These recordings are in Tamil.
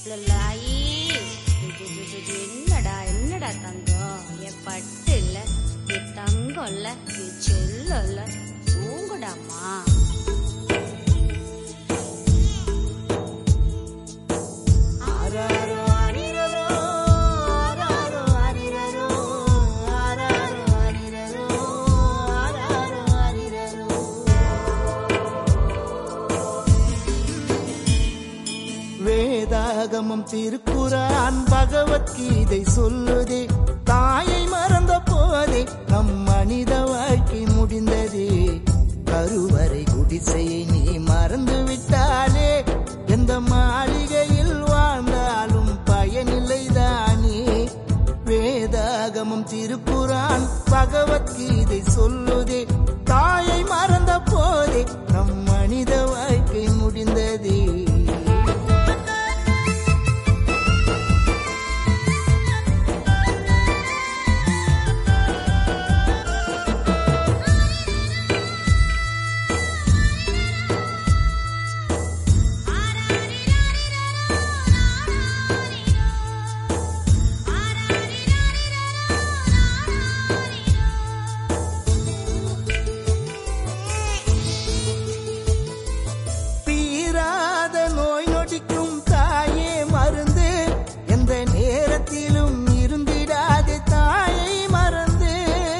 லல்லாயி. டு, டு, டு, டு, டு. என்னடா என்னடா தங்கம் என் பட்டு இல்ல என் தங்கம் இல்ல என் செல்லம் இல்ல தூங்குடாமா ஆராரோ ஆரிரரோ, ஆராரோ ஆரிரரோ, ஆராரோ ஆரிரரோ, ஆராரோ ஆரிரரோ. வேதாகமம் திருக்குரான் பகவத்கீதை சொல்லுதே தாயை மறந்த போதே நம் மனித வாழ்க்கை முடிந்ததே கருவறை குடிசையை நீ மறந்து விட்டாலே எந்த மாளிகையில் வாழ்ந்தாலும் பயனில்லைதானே வேதாகமம் திருக்குரான் பகவத்கீதை சொல்லுதே தாயை மறந்த போதே நம் மனித வாழ்க்கை முடிந்ததே தீராத நோய் நொடிக்கும் தாயே மருந்து எந்த நேரத்திலும் இருந்திடாதே தாயை மறந்து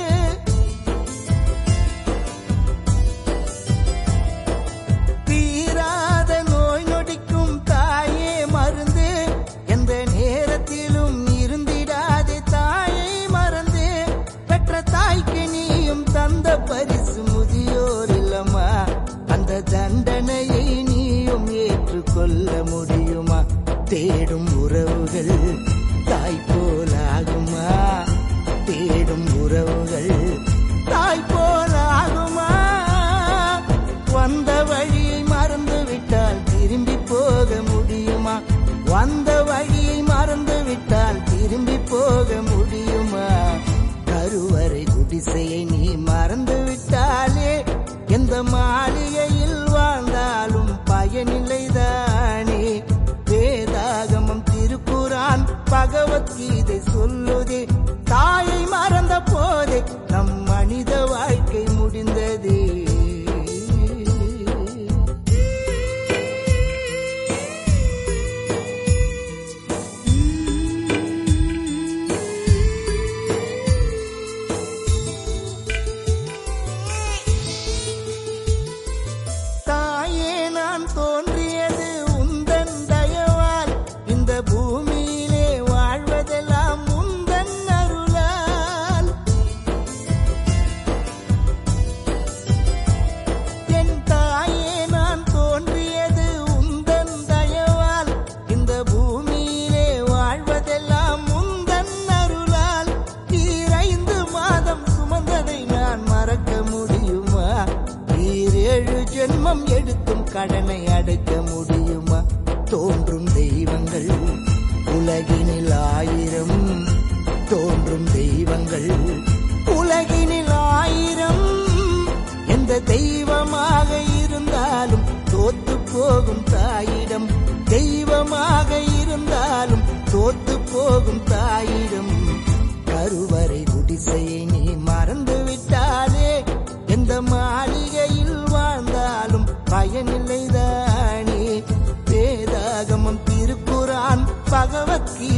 தீராத நோய் நொடிக்கும் தாயே மருந்து எந்த நேரத்திலும் இருந்திடாதே தாயை மறந்து பெற்ற தாய்க்கு நீயும் தந்த பரிசு முதியோர் இல்லம்மா அந்த தண்டனையை நீயும் ஏற்றுக்கொள்ள முடியுமா தேடும் உறவுகள் தாய் போலாகுமா தேடும் உறவுகள் தாய் போலாகுமா வந்த வழியை மறந்து விட்டால் திரும்பி போக முடியுமா வந்த வழியை மறந்து விட்டால் திரும்பி போக முடியுமா கருவறை குடிசையை நீ மறந்து விட்டாலே எந்த மாளிகையில் வாழ்ந்தாலும் பயனில்லைதானே வேதாகமம் திருக்குரான் பகவத்கீதை சொல்லுதே தாயை மறந்த போதே நம் மனித வாழ்க்கை முடிந்ததே தாயே நான் தோன்றியது உந்தன் தயவால் இந்த பூமியிலே வாழ்வதெல்லாம் உந்தன் அருளால் என் தாயே நான் தோன்றியது உந்தன் தயவால் இந்த பூமியிலே வாழ்வதெல்லாம் உந்தன் அருளால் ஈரைந்து மாதம் சுமந்ததை நான் மறக்க முடியுமா ஈரேழு ஜென்மம் எடுத்தும் கடனை அடைக்க முடியுமா தோன்றும் தெய்வங்கள் உலகினில் ஆயிரம் தோன்றும் தெய்வங்கள் உலகினில் ஆயிரம் எந்த தெய்வமாக இருந்தாலும் தோத்து போகும் தாயிடம் தெய்வமாக இருந்தாலும் தோத்து போகும் தாயிடம் கருவறை குடிசையை நீ மறந்து விட்டாலே எந்த மாளிகையில் வாழ்ந்தாலும் பயனில்லைதானே வேதாகமம் திருக்குரான் பகவத்கீதை